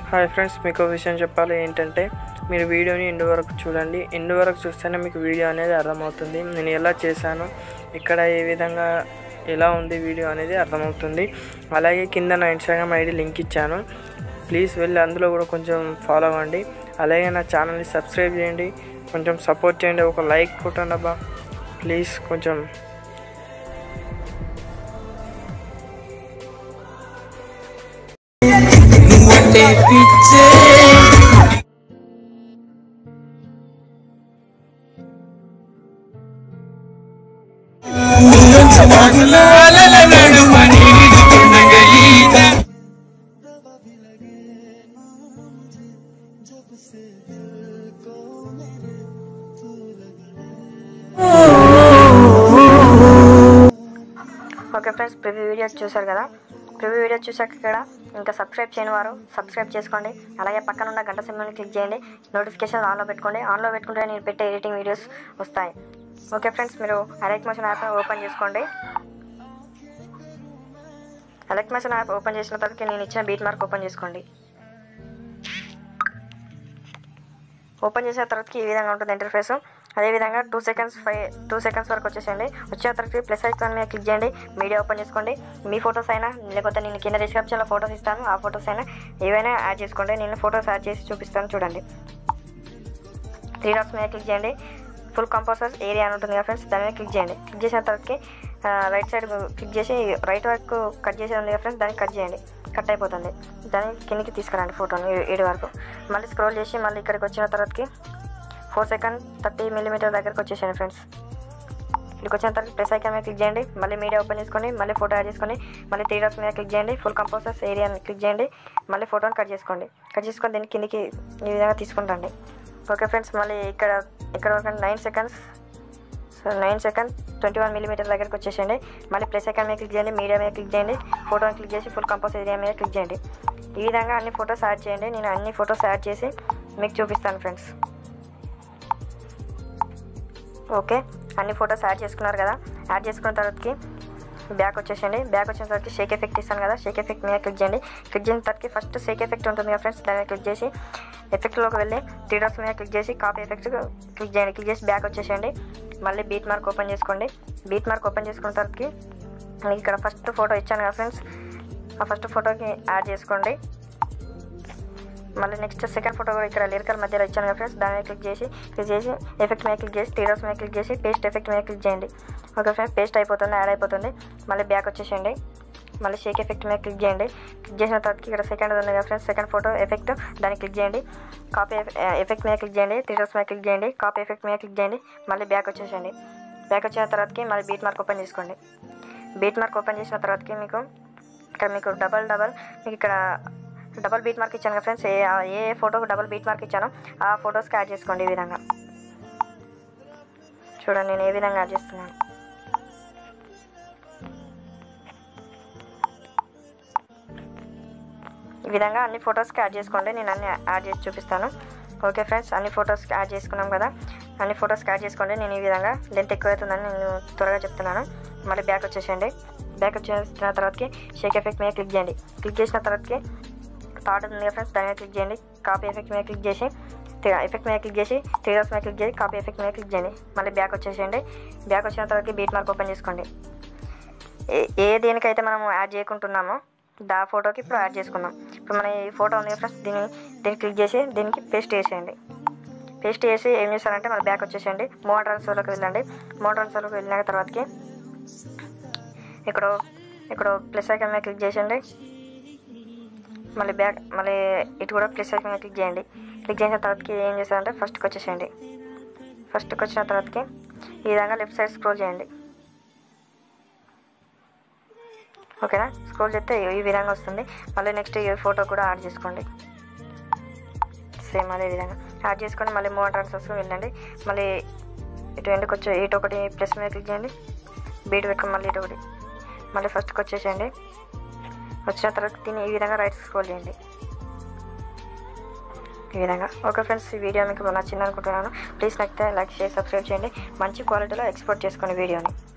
hi friends మీకు ఒక విషయం చెప్పాలి ఏంటంటే మీరు వీడియోని ఎండ్ వరకు చూడండి ఎండ్ వరకు చూస్తేనే మీకు వీడియో అనేది అర్థమవుతుంది నేను ఎలా చేశాను ఇక్కడ ఏ విధంగా ఎలా ఉంది వీడియో అనేది అర్థమవుతుంది అలాగే కింద నా ఇన్స్టాగ్రామ్ ఐడి లింక్ ఇచ్చాను ప్లీజ్ వెళ్ళి అందులో కూడా కొంచెం ఫాలో అవ్వండి అలాగే నా ఛానల్ని సబ్స్క్రైబ్ చేయండి కొంచెం సపోర్ట్ చేయండి ఒక లైక్ కొట్టండి అబ్బా ప్లీజ్ కొంచెం నువ్వంటే పిచ్చే ముందొంచు మాటలాల నడుమ నీడుతుండగా ఈత ఓకే ఫ్రెండ్స్ ప్రివ్యూ వీడియో చూశారు కదా ప్రివ్యూ వీడియో చూశాక ఇక్కడ ఇంకా సబ్స్క్రైబ్ చేయని వారు సబ్స్క్రైబ్ చేసుకోండి అలాగే పక్కన ఉన్న గంట సింబల్ని క్లిక్ చేయండి నోటిఫికేషన్ ఆన్లో పెట్టుకోండి ఆన్లో పెట్టుకుంటే నేను పెట్టే ఎడిటింగ్ వీడియోస్ వస్తాయి ఓకే ఫ్రెండ్స్ మీరు అలెక్ మోషన్ యాప్ ఓపెన్ చేసుకోండి అలెక్ మోషన్ యాప్ ఓపెన్ చేసిన తర్వాత నేను ఇచ్చిన బీట్ మార్క్ ఓపెన్ చేసుకోండి ఓపెన్ చేసిన తర్వాతకి ఈ విధంగా ఉంటుంది ఇంటర్ఫేస్ అదేవిధంగా two seconds five two seconds వరకు వచ్చేసేయండి వచ్చిన తర్వాత ప్లస్ ఐకాన్ మీద క్లిక్ చేయండి మీడియా ఓపెన్ చేసుకోండి మీ ఫొటోస్ అయినా లేకపోతే నేను కింద డిస్క్రిప్షన్లో ఫొటోస్ ఇస్తాను ఆ ఫొటోస్ అయినా ఏవైనా యాడ్ చేసుకోండి నేను ఫొటోస్ యాడ్ చేసి చూపిస్తాను చూడండి త్రీ డాట్స్ మీద క్లిక్ చేయండి ఫుల్ కంపోజర్స్ ఏరియా అని ఉంటుంది కదా ఫ్రెండ్స్ దాని మీద క్లిక్ చేయండి క్లిక్ చేసిన తర్వాతకి రైట్ సైడ్ క్లిక్ చేసి రైట్ వరకు కట్ చేసేది ఉంది కదా ఫ్రెండ్స్ దాన్ని కట్ చేయండి కట్ అయిపోతుంది దాన్ని కిందికి తీసుకురండి ఫోటోని ఏడు వరకు మళ్ళీ స్క్రోల్ చేసి మళ్ళీ ఇక్కడికి వచ్చిన తర్వాతకి ఫోర్ సెకండ్ థర్టీ మిల్లీమీటర్ దగ్గరకు వచ్చేసాను ఫ్రెండ్స్ ఇక్కడికి వచ్చిన తర్వాత ప్రెస్ ఐకాన్ మీద క్లిక్ చేయండి మళ్ళీ మీడియా ఓపెన్ చేసుకొని మళ్ళీ ఫోటో యాడ్ చేసుకొని మళ్ళీ త్రీ డాట్స్ మీద క్లిక్ చేయండి ఫుల్ కంపోజర్స్ ఏరియా క్లిక్ చేయండి మళ్ళీ ఫోటోని కట్ చేసుకోండి కట్ చేసుకొని దీన్ని కిందికి ఈ విధంగా తీసుకుంటండి ఓకే ఫ్రెండ్స్ మళ్ళీ ఇక్కడ ఇక్కడ ఒక nine seconds so nine second twenty one millimeter దగ్గరకు వచ్చేసండి మళ్ళీ ప్లస్ ఐకాన్ మీద క్లిక్ చేయండి మీడియా మీద క్లిక్ చేయండి ఫోటోని క్లిక్ చేసి ఫుల్ కంపోజ్ ఏరియా మీద క్లిక్ చేయండి ఈ విధంగా అన్ని ఫొటోస్ యాడ్ చేయండి నేను అన్ని ఫొటోస్ యాడ్ చేసి మీకు చూపిస్తాను ఫ్రెండ్స్ ఓకే అన్ని ఫొటోస్ యాడ్ చేసుకున్నారు కదా యాడ్ చేసుకున్న తర్వాతకి బ్యాక్ వచ్చేసండి బ్యాక్ వచ్చిన తర్వాత షేక్ ఎఫెక్ట్ ఇస్తాను కదా షేక్ ఎఫెక్ట్ మీద క్లిక్ చేయండి క్లిక్ చేసిన తర్వాత ఫస్ట్ షేక్ ఎఫెక్ట్ ఉంటుంది కదా ఫ్రెండ్స్ దాని మీద క్లిక్ చేసి ఎఫెక్ట్లోకి వెళ్ళి త్రీ డాట్స్ మీద క్లిక్ చేసి కాపీ ఎఫెక్ట్స్ క్లిక్ చేయండి క్లిక్ చేసి బ్యాక్ వచ్చేసండి మళ్ళీ బీట్ మార్క్ ఓపెన్ చేసుకోండి బీట్ మార్క్ ఓపెన్ చేసుకున్న తర్వాతకి మీకు ఇక్కడ ఫస్ట్ ఫోటో ఇచ్చాను కదా ఫ్రెండ్స్ ఆ ఫస్ట్ ఫోటోకి యాడ్ చేసుకోండి మళ్ళీ నెక్స్ట్ సెకండ్ ఫోటో కూడా ఇక్కడ లిరికల్ మధ్యలో ఇచ్చాను కదా ఫ్రెండ్స్ దాని మీద క్లిక్ చేసి క్లిక్ చేసి ఎఫెక్ట్ మీద క్లిక్ చేసి టీడర్స్ మీద క్లిక్ చేసి పేస్ట్ ఎఫెక్ట్ మీద క్లిక్ చేయండి ఓకే ఫ్రెండ్స్ పేస్ట్ అయిపోతుంది యాడ్ అయిపోతుంది మళ్ళీ బ్యాక్ వచ్చేసేయండి మళ్ళీ షేక్ ఎఫెక్ట్ మీద క్లిక్ చేయండి క్లిక్ చేసిన తర్వాత ఇక్కడ సెకండ్ ఉంది కదా ఫ్రెండ్స్ సెకండ్ ఫోటో ఎఫెక్ట్ దాన్ని క్లిక్ చేయండి కాపీ ఎఫెక్ట్ మీద క్లిక్ చేయండి టీడర్స్ మీద క్లిక్ చేయండి కాపీ ఎఫెక్ట్ మీద క్లిక్ చేయండి మళ్ళీ బ్యాక్ వచ్చేసేయండి బ్యాక్ వచ్చిన తర్వాతకి మళ్ళీ బీట్ మార్క్ ఓపెన్ చేసుకోండి బీట్ మార్క్ ఓపెన్ చేసిన తర్వాతకి మీకు ఇక్కడ మీకు డబల్ డబల్ మీకు ఇక్కడ డబల్ బీట్ మార్క్ ఇచ్చాను కదా ఫ్రెండ్స్ ఏ ఏ ఫోటోకి డబల్ బీట్ మార్క్ ఇచ్చానో ఆ ఫొటోస్కి యాడ్ చేసుకోండి ఈ విధంగా చూడండి నేను ఏ విధంగా యాడ్ చేస్తున్నాను ఈ విధంగా అన్ని ఫొటోస్కి యాడ్ చేసుకోండి నేను అన్ని యాడ్ చేసి చూపిస్తాను ఓకే ఫ్రెండ్స్ అన్ని ఫొటోస్కి యాడ్ చేసుకున్నాం కదా అన్ని ఫొటోస్కి యాడ్ చేసుకోండి నేను ఈ విధంగా లెంత్ ఎక్కువ అవుతుందని నేను త్వరగా చెప్తున్నాను మళ్ళీ బ్యాక్ వచ్చేసేయండి బ్యాక్ వచ్చేసిన తర్వాతకి షేక్ ఎఫెక్ట్ మీద క్లిక్ చేయండి క్లిక్ చేసిన తర్వాతకి థాట్ ఉంది కదా ఫ్రెండ్స్ దాని మీద క్లిక్ చేయండి కాపీ ఎఫెక్ట్ మీద క్లిక్ చేసి ఎఫెక్ట్ మీద క్లిక్ చేసి త్రీ డాట్స్ మీద క్లిక్ చేసి కాపీ ఎఫెక్ట్ మీద క్లిక్ చేయండి మళ్ళీ బ్యాక్ వచ్చేసేయండి బ్యాక్ వచ్చిన తర్వాత బీట్ మార్క్ ఓపెన్ చేసుకోండి ఏ ఏ దేనికైతే మనం యాడ్ చేయకుంటున్నామో దా ఫోటోకి ఇప్పుడు యాడ్ చేసుకుందాం ఇప్పుడు మన ఈ ఫోటో ఉంది కదా ఫ్రెండ్స్ దీన్ని దీన్ని క్లిక్ చేసి దీనికి పేస్ట్ చేసేయండి పేస్ట్ చేసి ఏం చేస్తారంటే మన బ్యాక్ వచ్చేసేయండి మోటార్ ట్రాన్స్ఫర్లోకి వెళ్ళండి మోటార్ ట్రాన్స్ఫర్లోకి వెళ్ళిన తర్వాతకి ఇక్కడ ఇక్కడ ప్లస్ ఐకాన్ మీద క్లిక్ చేసేయండి మళ్ళీ బ్యాక్ మళ్ళీ ఇటు కూడా ప్లస్ ఐకాన్ మీద క్లిక్ చేయండి క్లిక్ చేసిన తర్వాతకి ఏం చేస్తారంటే ఫస్ట్కి వచ్చేసేయండి ఫస్ట్కి వచ్చిన తర్వాతకి ఈ విధంగా లెఫ్ట్ సైడ్ స్క్రోల్ చేయండి ఓకేనా స్క్రోల్ చేస్తే ఈ విధంగా వస్తుంది మళ్ళీ నెక్స్ట్ ఈ ఫోటో కూడా యాడ్ చేసుకోండి సేమ్ అదే విధంగా యాడ్ చేసుకొని మళ్ళీ మూవ్ ట్రాన్స్ఫర్స్ వెళ్ళండి మళ్ళీ ఇటు ఎండుకు వచ్చి ఇటు ఒకటి ప్లస్ మీద క్లిక్ చేయండి బీట్ పెట్టుకొని మళ్ళీ ఇటు ఒకటి మళ్ళీ ఫస్ట్కి వచ్చేసేయండి వచ్చిన తర్వాత దీన్ని ఈ విధంగా రైట్ స్క్రోల్ చేయండి ఈ విధంగా ఓకే ఫ్రెండ్స్ ఈ వీడియో మీకు నచ్చింది అనుకుంటున్నాను ప్లీజ్ నచ్చితే లైక్ షేర్ సబ్స్క్రైబ్ చేయండి మంచి క్వాలిటీలో ఎక్స్పోర్ట్ చేసుకోండి వీడియోని